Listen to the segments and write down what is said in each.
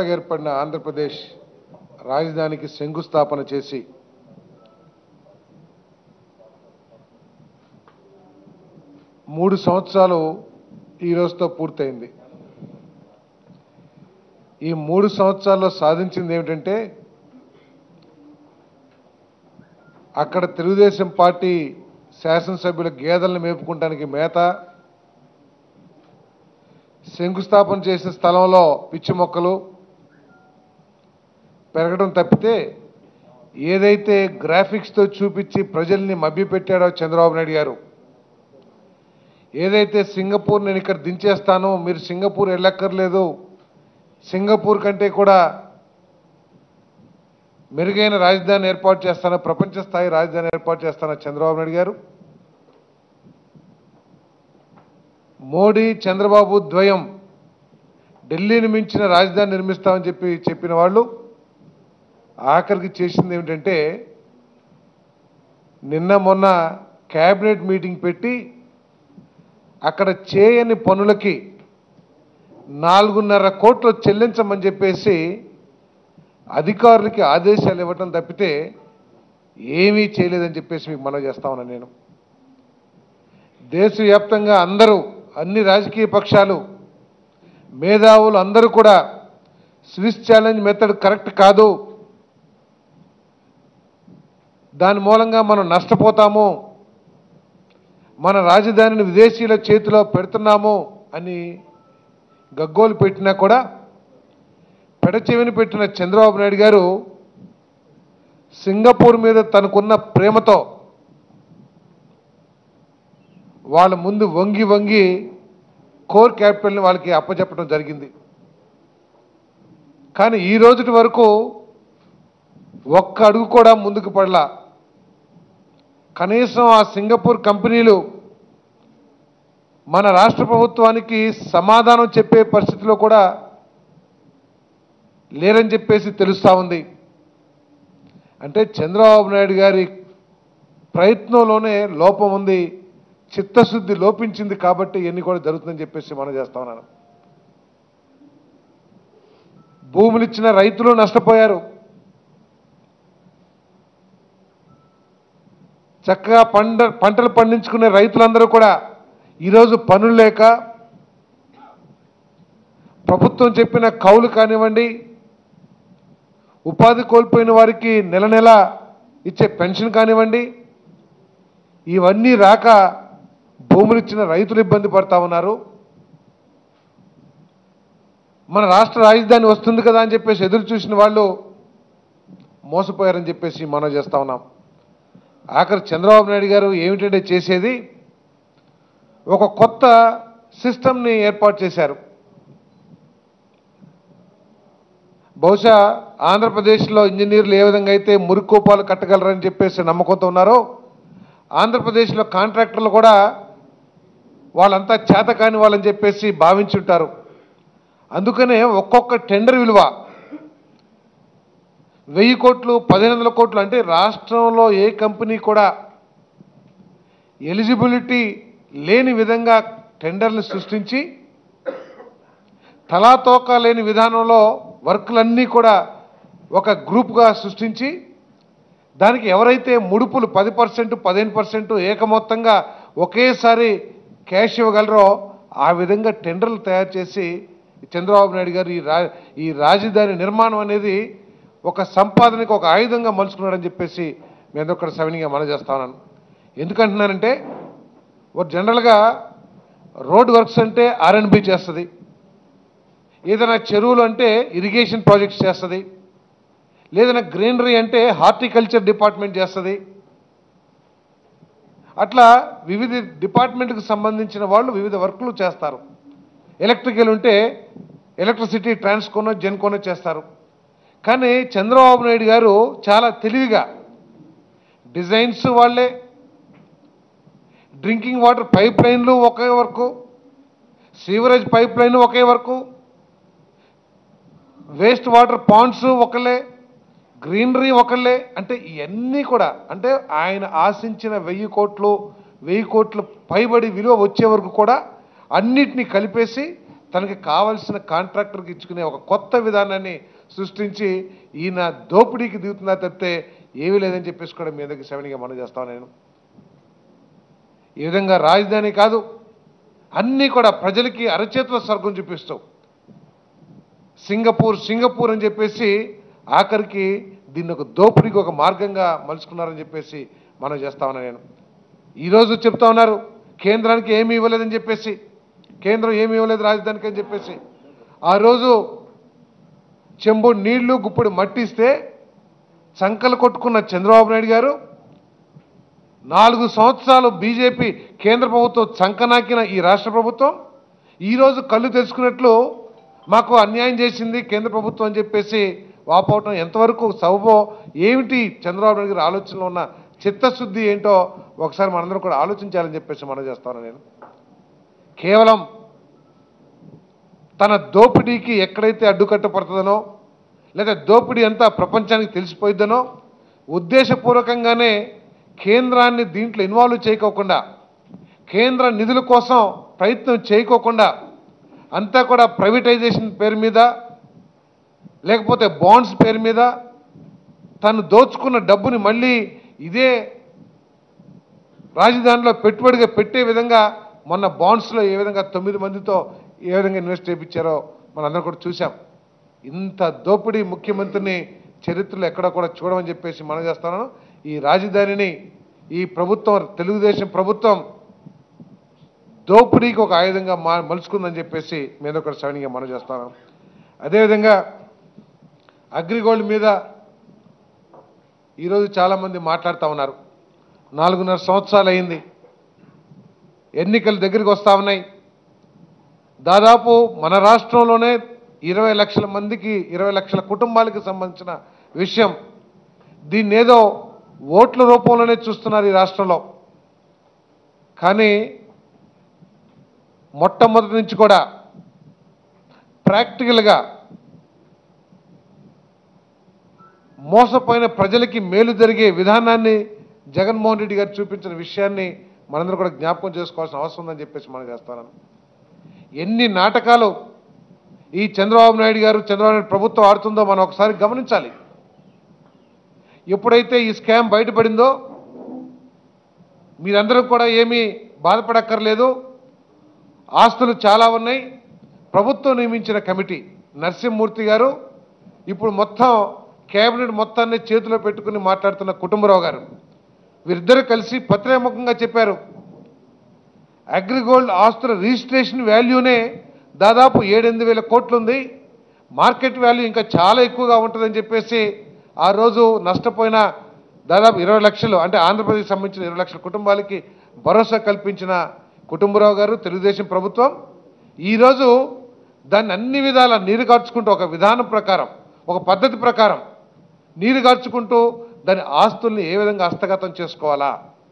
కొత్తగా ఏర్పడిన ఆంధ్రప్రదేశ్ రాజధానికి శంకుస్థాపన చేసి మూడు సంవత్సరాలు ఈ రోజుతో పూర్తయింది ఈ మూడు సంవత్సరాల్లో సాధించింది ఏమిటంటే అక్కడ తెలుగుదేశం పార్టీ శాసనసభ్యుల గేదెలను మేపుకుంటానికి మేత శంకుస్థాపన చేసిన స్థలంలో పిచ్చి మొక్కలు పెరగడం తప్పితే ఏదైతే గ్రాఫిక్స్తో చూపించి ప్రజల్ని మభ్యపెట్టాడో చంద్రబాబు నాయుడు గారు ఏదైతే సింగపూర్ నేను ఇక్కడ దించేస్తాను మీరు సింగపూర్ వెళ్ళక్కర్లేదు సింగపూర్ కంటే కూడా మెరుగైన రాజధాని ఏర్పాటు చేస్తాను ప్రపంచ స్థాయి రాజధాని ఏర్పాటు చేస్తాను చంద్రబాబు నాయుడు గారు మోడీ చంద్రబాబు ద్వయం ఢిల్లీని మించిన రాజధాని నిర్మిస్తామని చెప్పి చెప్పిన వాళ్ళు ఆఖరికి చేసింది ఏమిటంటే నిన్న మొన్న క్యాబినెట్ మీటింగ్ పెట్టి అక్కడ చేయని పనులకి నాలుగున్నర కోట్లు చెల్లించమని చెప్పేసి అధికారులకి ఆదేశాలు ఇవ్వటం తప్పితే ఏమీ చేయలేదని చెప్పేసి మీకు మనవి చేస్తా ఉన్నాను నేను దేశవ్యాప్తంగా అందరూ అన్ని రాజకీయ పక్షాలు మేధావులు అందరూ కూడా స్విస్ ఛాలెంజ్ మెథడ్ కరెక్ట్ కాదు దాని మూలంగా మనం నష్టపోతాము మన రాజధానిని విదేశీయుల చేతిలో పెడుతున్నాము అని గగ్గోలు పెట్టినా కూడా పెడచెవిని పెట్టిన చంద్రబాబు నాయుడు గారు సింగపూర్ మీద తనకున్న ప్రేమతో వాళ్ళ ముందు వంగి వంగి కోర్ క్యాపిటల్ని వాళ్ళకి అప్పచెప్పడం జరిగింది కానీ ఈ రోజుటి వరకు ఒక్క అడుగు కూడా ముందుకు పడలా కనీసం ఆ సింగపూర్ కంపెనీలు మన రాష్ట్ర ప్రభుత్వానికి సమాధానం చెప్పే పరిస్థితిలో కూడా లేరని చెప్పేసి తెలుస్తూ ఉంది అంటే చంద్రబాబు నాయుడు గారి ప్రయత్నంలోనే లోపం ఉంది చిత్తశుద్ధి లోపించింది కాబట్టి ఇవన్నీ కూడా జరుగుతుందని చెప్పేసి మనం చేస్తా ఉన్నాను భూములు ఇచ్చిన రైతులు నష్టపోయారు చక్కగా పంట పంటలు పండించుకునే రైతులందరూ కూడా ఈరోజు పనులు లేక ప్రభుత్వం చెప్పిన కౌలు కానివ్వండి ఉపాధి కోల్పోయిన వారికి నెల నెల ఇచ్చే పెన్షన్ కానివ్వండి ఇవన్నీ రాక భూములు ఇచ్చిన రైతులు ఇబ్బంది పడతా ఉన్నారు మన రాష్ట్ర రాజధాని వస్తుంది కదా అని చెప్పేసి ఎదురు చూసిన వాళ్ళు మోసపోయారని చెప్పేసి మనం చేస్తా ఉన్నాం ఆఖరి చంద్రబాబు నాయుడు గారు ఏమిటంటే చేసేది ఒక కొత్త సిస్టమ్ని ఏర్పాటు చేశారు బహుశా ఆంధ్రప్రదేశ్లో ఇంజనీర్లు ఏ విధంగా అయితే మురికోపాలు కట్టగలరని చెప్పేసి నమ్మకంతో ఉన్నారో ఆంధ్రప్రదేశ్లో కాంట్రాక్టర్లు కూడా వాళ్ళంతా చేత కాని వాళ్ళని చెప్పేసి భావించుంటారు అందుకనే ఒక్కొక్క టెండర్ విలువ వెయ్యి కోట్లు పదిహేను వందల కోట్లు అంటే రాష్ట్రంలో ఏ కంపెనీ కూడా ఎలిజిబిలిటీ లేని విధంగా టెండర్లు సృష్టించి తలాతోక లేని విధానంలో వర్క్లన్నీ కూడా ఒక గ్రూప్గా సృష్టించి దానికి ఎవరైతే ముడుపులు పది పర్సెంట్ పదిహేను పర్సెంట్ ఏకమొత్తంగా ఒకేసారి క్యాష్ ఇవ్వగలరో ఆ విధంగా టెండర్లు తయారు చేసి చంద్రబాబు నాయుడు గారు ఈ రా ఈ రాజధాని నిర్మాణం అనేది ఒక సంపాదనకి ఒక ఆయుధంగా మలుచుకున్నాడని చెప్పేసి మేము ఒక్కడ సవినిగా మనం చేస్తా ఉన్నాను ఎందుకంటున్నానంటే ఒక జనరల్గా రోడ్ వర్క్స్ అంటే ఆర్ఎన్బి చేస్తుంది ఏదైనా చెరువులు అంటే ఇరిగేషన్ ప్రాజెక్ట్స్ చేస్తుంది లేదన్నా గ్రీనరీ అంటే హార్టికల్చర్ డిపార్ట్మెంట్ చేస్తుంది అట్లా వివిధ డిపార్ట్మెంట్కి సంబంధించిన వాళ్ళు వివిధ వర్క్లు చేస్తారు ఎలక్ట్రికల్ ఉంటే ఎలక్ట్రిసిటీ ట్రాన్స్కోనో జెన్కోనో చేస్తారు కానీ చంద్రబాబు నాయుడు గారు చాలా తెలివిగా డిజైన్స్ వాళ్ళే డ్రింకింగ్ వాటర్ పైప్ లైన్లు ఒకే వరకు సీవరేజ్ పైప్ లైన్ ఒకే వరకు వేస్ట్ వాటర్ పాండ్స్ ఒకళ్ళే గ్రీనరీ ఒకళ్ళే అంటే ఇవన్నీ కూడా అంటే ఆయన ఆశించిన వెయ్యి కోట్లు వెయ్యి కోట్ల పైబడి విలువ వచ్చే వరకు కూడా అన్నిటినీ కలిపేసి తనకి కావలసిన కాంట్రాక్టర్కి ఇచ్చుకునే ఒక కొత్త విధానాన్ని సృష్టించి ఈయన దోపిడీకి దిగుతున్నా తప్పితే ఏమీ లేదని చెప్పేసి కూడా మీ దగ్గర సెవెన్గా మనం చేస్తాను నేను ఈ విధంగా రాజధాని కాదు అన్నీ కూడా ప్రజలకి అరచేతుల స్వర్గం చూపిస్తూ సింగపూర్ సింగపూర్ అని చెప్పేసి ఆఖరికి దీన్ని ఒక దోపిడీకి ఒక మార్గంగా మలుచుకున్నారని చెప్పేసి మనం చేస్తా ఉన్నా నేను ఈరోజు చెప్తా ఉన్నారు కేంద్రానికి ఏమీ ఇవ్వలేదని చెప్పేసి కేంద్రం ఏమీ ఇవ్వలేదు రాజధానికి అని చెప్పేసి ఆ రోజు చెంబు నీళ్లు గుప్పుడు మట్టి ఇస్తే చంకలు కొట్టుకున్న చంద్రబాబు నాయుడు గారు నాలుగు సంవత్సరాలు బీజేపీ కేంద్ర ప్రభుత్వం చంకనాకిన ఈ రాష్ట్ర ప్రభుత్వం ఈరోజు కళ్ళు తెలుసుకున్నట్లు మాకు అన్యాయం చేసింది కేంద్ర ప్రభుత్వం అని చెప్పేసి వాపోవటం ఎంతవరకు సౌబో ఏమిటి చంద్రబాబు నాయుడు గారి ఆలోచనలో ఉన్న చిత్తశుద్ధి ఏంటో ఒకసారి మనందరం కూడా ఆలోచించాలని చెప్పేసి మనం చేస్తాను నేను కేవలం తన దోపిడీకి ఎక్కడైతే అడ్డుకట్టపడుతుందనో లేదా దోపిడీ అంతా ప్రపంచానికి తెలిసిపోయిద్దనో ఉద్దేశపూర్వకంగానే కేంద్రాన్ని దీంట్లో ఇన్వాల్వ్ చేయకోకుండా కేంద్ర నిధుల కోసం ప్రయత్నం చేయకోకుండా అంతా కూడా ప్రైవేటైజేషన్ పేరు మీద లేకపోతే బాండ్స్ పేరు మీద తను దోచుకున్న డబ్బుని మళ్ళీ ఇదే రాజధానిలో పెట్టుబడిగా పెట్టే విధంగా మొన్న బాండ్స్లో ఏ విధంగా తొమ్మిది మందితో ఏ విధంగా ఇన్వెస్ట్ చేయించారో మనందరం కూడా చూసాం ఇంత దోపిడీ ముఖ్యమంత్రిని చరిత్రలో ఎక్కడ కూడా చూడమని చెప్పేసి మనం చేస్తున్నాను ఈ రాజధానిని ఈ ప్రభుత్వం తెలుగుదేశం ప్రభుత్వం దోపిడీకి ఒక ఆయుధంగా మా మలుచుకుందని చెప్పేసి మీద ఒక శ్రేణిగా మనం చేస్తాను అదేవిధంగా అగ్రిగోల్డ్ మీద ఈరోజు చాలామంది మాట్లాడుతూ ఉన్నారు నాలుగున్నర సంవత్సరాలు అయింది ఎన్నికలు దగ్గరికి వస్తూ ఉన్నాయి దాదాపు మన రాష్ట్రంలోనే ఇరవై లక్షల మందికి ఇరవై లక్షల కుటుంబాలకు సంబంధించిన విషయం దీన్ని ఏదో ఓట్ల రూపంలోనే చూస్తున్నారు ఈ రాష్ట్రంలో కానీ మొట్టమొదటి నుంచి కూడా ప్రాక్టికల్గా మోసపోయిన ప్రజలకి మేలు జరిగే విధానాన్ని జగన్మోహన్ రెడ్డి గారు చూపించిన విషయాన్ని మనందరం కూడా జ్ఞాపకం చేసుకోవాల్సిన అవసరం ఉందని చెప్పేసి మనం చేస్తాను ఎన్ని నాటకాలు ఈ చంద్రబాబు నాయుడు గారు చంద్రబాబు నాయుడు ప్రభుత్వం ఆడుతుందో మనం ఒకసారి గమనించాలి ఎప్పుడైతే ఈ స్కామ్ బయటపడిందో మీరందరూ కూడా ఏమీ బాధపడక్కర్లేదు ఆస్తులు చాలా ఉన్నాయి ప్రభుత్వం నియమించిన కమిటీ నరసింహమూర్తి గారు ఇప్పుడు మొత్తం కేబినెట్ మొత్తాన్ని చేతిలో పెట్టుకుని మాట్లాడుతున్న కుటుంబరావు గారు వీరిద్దరూ కలిసి పత్రికాముఖంగా చెప్పారు అగ్రిగోల్డ్ ఆస్తుల రిజిస్ట్రేషన్ వాల్యూనే దాదాపు ఏడెనిమిది వేల కోట్లు ఉంది మార్కెట్ వాల్యూ ఇంకా చాలా ఎక్కువగా ఉంటుందని చెప్పేసి ఆ రోజు నష్టపోయిన దాదాపు ఇరవై లక్షలు అంటే ఆంధ్రప్రదేశ్ సంబంధించిన ఇరవై లక్షల కుటుంబాలకి భరోసా కల్పించిన కుటుంబరావు గారు తెలుగుదేశం ప్రభుత్వం ఈరోజు దాన్ని అన్ని విధాల నీరు కార్చుకుంటూ ఒక విధానం ప్రకారం ఒక పద్ధతి ప్రకారం నీరు కార్చుకుంటూ దాని ఆస్తుల్ని ఏ విధంగా హస్తగతం చేసుకోవాలా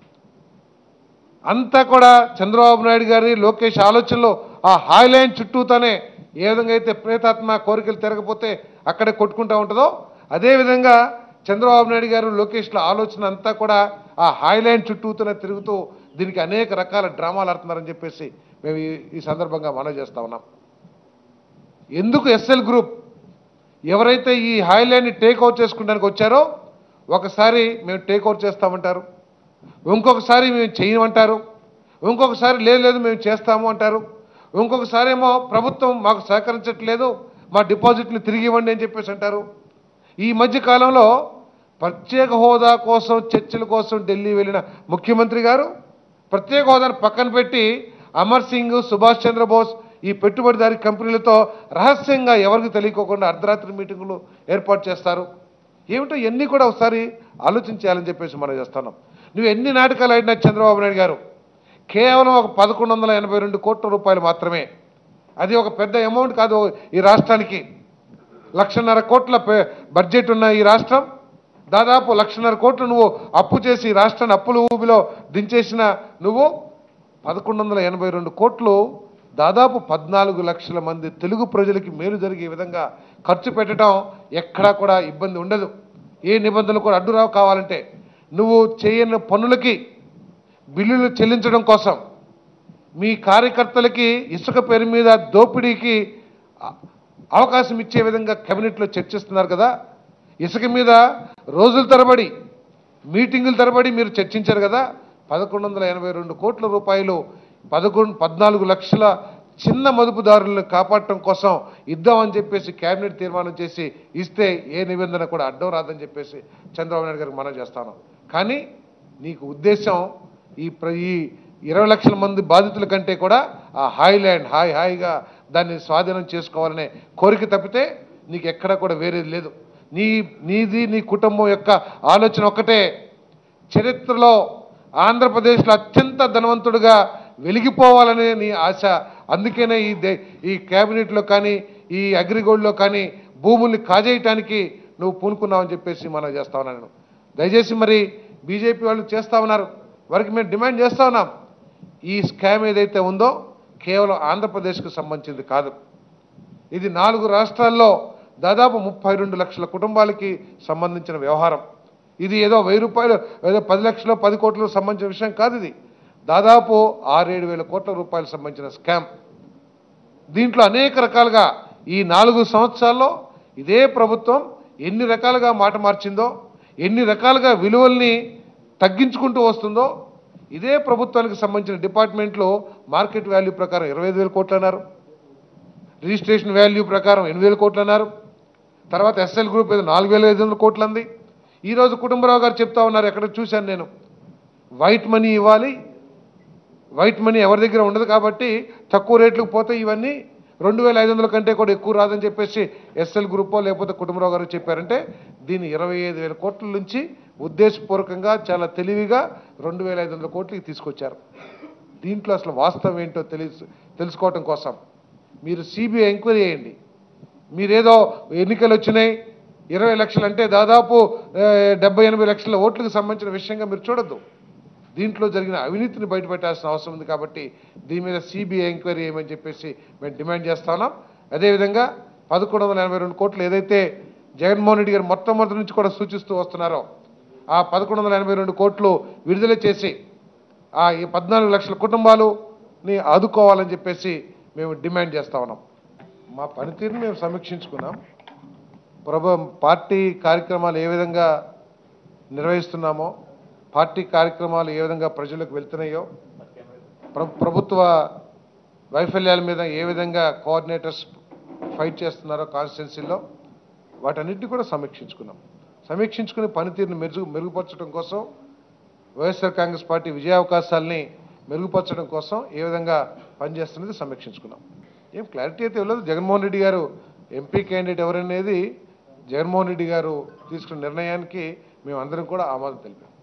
అంతా కూడా చంద్రబాబు నాయుడు గారి లోకేష్ ఆలోచనలో ఆ హాయ్లైన్ చుట్టూతోనే ఏ విధంగా అయితే ప్రేతాత్మ కోరికలు తిరగపోతే అక్కడే కొట్టుకుంటూ ఉంటుందో అదేవిధంగా చంద్రబాబు నాయుడు గారు లోకేష్ల ఆలోచన అంతా కూడా ఆ హాయ్లైన్ చుట్టూతోనే తిరుగుతూ దీనికి అనేక రకాల డ్రామాలు ఆడుతున్నారని చెప్పేసి మేము ఈ- ఈ సందర్భంగా మనవి చేస్తా ఉన్నాం ఎందుకు ఎస్ఎల్ గ్రూప్ ఎవరైతే ఈ హాయ్లైన్ని టేక్ అవుట్ చేసుకుంటానికి వచ్చారో ఒకసారి మేము టేక్ అవుట్ చేస్తామంటారు ఇంకొకసారి మేము చేయమంటారు ఇంకొకసారి లేదు లేదు మేము చేస్తాము అంటారు ఇంకొకసారి ఏమో ప్రభుత్వం మాకు సహకరించట్లేదు మా డిపాజిట్లు తిరిగి ఇవ్వండి అని చెప్పేసి అంటారు ఈ మధ్య కాలంలో ప్రత్యేక హోదా కోసం చర్చల కోసం ఢిల్లీ వెళ్ళిన ముఖ్యమంత్రి గారు ప్రత్యేక హోదాను పక్కన పెట్టి అమర్ సింగ్ సుభాష్ చంద్రబోస్ ఈ పెట్టుబడిదారి కంపెనీలతో రహస్యంగా ఎవరికి తెలియకోకుండా అర్ధరాత్రి మీటింగులు ఏర్పాటు చేస్తారు ఏమిటో ఇవన్నీ కూడా ఒకసారి ఆలోచించాలని చెప్పేసి మనం చేస్తున్నాం నువ్వు ఎన్ని నాటకాలు ఆడినా చంద్రబాబు నాయుడు గారు కేవలం ఒక పదకొండు వందల ఎనభై రెండు కోట్ల రూపాయలు మాత్రమే అది ఒక పెద్ద అమౌంట్ కాదు ఈ రాష్ట్రానికి లక్షన్నర కోట్ల పే- బడ్జెట్ ఉన్న ఈ రాష్ట్రం దాదాపు లక్షన్నర కోట్లు నువ్వు అప్పు చేసి ఈ రాష్ట్రాన్ని అప్పుల ఊబిలో దించేసిన నువ్వు పదకొండు వందల ఎనభై రెండు కోట్లు దాదాపు పద్నాలుగు లక్షల మంది తెలుగు ప్రజలకి మేలు జరిగే విధంగా ఖర్చు పెట్టడం ఎక్కడా కూడా ఇబ్బంది ఉండదు ఏ నిబంధనలు కూడా అడ్డురావు కావాలంటే నువ్వు చేయని పనులకి బిల్లులు చెల్లించడం కోసం మీ కార్యకర్తలకి ఇసుక పేరు మీద దోపిడీకి అ- అవకాశం ఇచ్చే విధంగా కేబినెట్లో చర్చిస్తున్నారు కదా ఇసుక మీద రోజుల తరబడి మీటింగుల తరబడి మీరు చర్చించారు కదా పదకొండు వందల ఎనభై రెండు కోట్ల రూపాయలు పదకొండు పద్నాలుగు లక్షల చిన్న మదుపుదారులను కాపాడటం కోసం ఇద్దామని చెప్పేసి కేబినెట్ తీర్మానం చేసి ఇస్తే ఏ నిబంధన కూడా అడ్డం రాదని చెప్పేసి చంద్రబాబు నాయుడు గారికి మనం చేస్తాను కానీ నీకు ఉద్దేశం ఈ ప్ర ఈ ఇరవై లక్షల మంది బాధితుల కంటే కూడా ఆ హాయ్ ల్యాండ్ హాయ్ హాయిగా దాన్ని స్వాధీనం చేసుకోవాలనే కోరిక తప్పితే నీకు ఎక్కడ కూడా వేరేది లేదు నీ నీది నీ కుటుంబం యొక్క ఆలోచన ఒక్కటే చరిత్రలో ఆంధ్రప్రదేశ్లో అత్యంత ధనవంతుడిగా వెలిగిపోవాలనే నీ ఆశ అందుకనే ఈ దే ఈ క్యాబినెట్లో కానీ ఈ అగ్రిగోల్డ్లో కానీ భూముల్ని కాజేయటానికి నువ్వు పూనుకున్నావని చెప్పేసి మనం చేస్తా ఉన్నాను నేను దయచేసి మరి బీజేపీ వాళ్ళు చేస్తా ఉన్నారు వారికి మేము డిమాండ్ చేస్తా ఉన్నాం ఈ స్కామ్ ఏదైతే ఉందో కేవలం ఆంధ్రప్రదేశ్కు సంబంధించింది కాదు ఇది నాలుగు రాష్ట్రాల్లో దాదాపు ముప్పై రెండు లక్షల కుటుంబాలకి సంబంధించిన వ్యవహారం ఇది ఏదో వెయ్యి రూపాయలు ఏదో పది లక్షలు పది కోట్లకు సంబంధించిన విషయం కాదు ఇది దాదాపు ఆరేడు వేల కోట్ల రూపాయలకు సంబంధించిన స్కామ్ దీంట్లో అనేక రకాలుగా ఈ నాలుగు సంవత్సరాల్లో ఇదే ప్రభుత్వం ఎన్ని రకాలుగా మాట మార్చిందో ఎన్ని రకాలుగా విలువల్ని తగ్గించుకుంటూ వస్తుందో ఇదే ప్రభుత్వానికి సంబంధించిన డిపార్ట్మెంట్లో మార్కెట్ వాల్యూ ప్రకారం ఇరవై ఐదు వేల కోట్లు అన్నారు రిజిస్ట్రేషన్ వాల్యూ ప్రకారం ఎనిమిది వేల కోట్లు అన్నారు తర్వాత ఎస్ఎల్ గ్రూప్ ఏదో నాలుగు వేల ఐదు వందల కోట్లు అంది ఈరోజు కుటుంబరావు గారు చెప్తా ఉన్నారు ఎక్కడ చూశాను నేను వైట్ మనీ ఇవ్వాలి వైట్ మనీ ఎవరి దగ్గర ఉండదు కాబట్టి తక్కువ రేట్లకు పోతే ఇవన్నీ రెండు వేల ఐదు వందల కంటే కూడా ఎక్కువ రాదని చెప్పేసి ఎస్ఎల్ గ్రూపో లేకపోతే కుటుంబరావు గారు చెప్పారంటే దీన్ని ఇరవై ఐదు వేల కోట్ల నుంచి ఉద్దేశపూర్వకంగా చాలా తెలివిగా రెండు వేల ఐదు వందల కోట్లకి తీసుకొచ్చారు దీంట్లో అసలు వాస్తవం ఏంటో తెలుసు తెలుసుకోవటం కోసం మీరు సిబిఐ ఎంక్వైరీ చేయండి మీరేదో ఎన్నికలు వచ్చినాయి ఇరవై లక్షలు అంటే దాదాపు ఆ, డెబ్బై ఎనభై లక్షల ఓట్లకు సంబంధించిన విషయంగా మీరు చూడొద్దు దీంట్లో జరిగిన అవినీతిని బయటపెట్టాల్సిన అవసరం ఉంది కాబట్టి దీని మీద సిబిఐ ఎంక్వైరీ చేయమని చెప్పేసి మేము డిమాండ్ చేస్తా ఉన్నాం అదేవిధంగా పదకొండు వందల ఎనభై రెండు కోట్లు ఏదైతే జగన్మోహన్ రెడ్డి గారు మొట్టమొదటి నుంచి కూడా సూచిస్తూ వస్తున్నారో ఆ పదకొండు వందల ఎనభై రెండు కోట్లు విడుదల చేసి ఆ ఈ పద్నాలుగు లక్షల కుటుంబాలుని ఆదుకోవాలని చెప్పేసి మేము డిమాండ్ చేస్తా ఉన్నాం మా పనితీరుని మేము సమీక్షించుకున్నాం ప్రభు పార్టీ కార్యక్రమాలు ఏ విధంగా నిర్వహిస్తున్నామో పార్టీ కార్యక్రమాలు ఏ విధంగా ప్రజలకు వెళ్తున్నాయో ప్ర- ప్రభుత్వ వైఫల్యాల మీద ఏ విధంగా కోఆర్డినేటర్స్ ఫైట్ చేస్తున్నారో కాన్స్టిట్యున్సీలో వాటన్నిటిని కూడా సమీక్షించుకున్నాం సమీక్షించుకుని పనితీరుని మెరుగు మెరుగుపరచడం కోసం వైఎస్ఆర్ కాంగ్రెస్ పార్టీ విజయావకాశాలని మెరుగుపరచడం కోసం ఏ విధంగా పనిచేస్తున్నది సమీక్షించుకున్నాం ఏం క్లారిటీ అయితే ఇవ్వలేదు జగన్మోహన్ రెడ్డి గారు ఎంపీ క్యాండిడేట్ ఎవరనేది జగన్మోహన్ రెడ్డి గారు తీసుకున్న నిర్ణయానికి మేము అందరం కూడా ఆమోదం తెలిపాం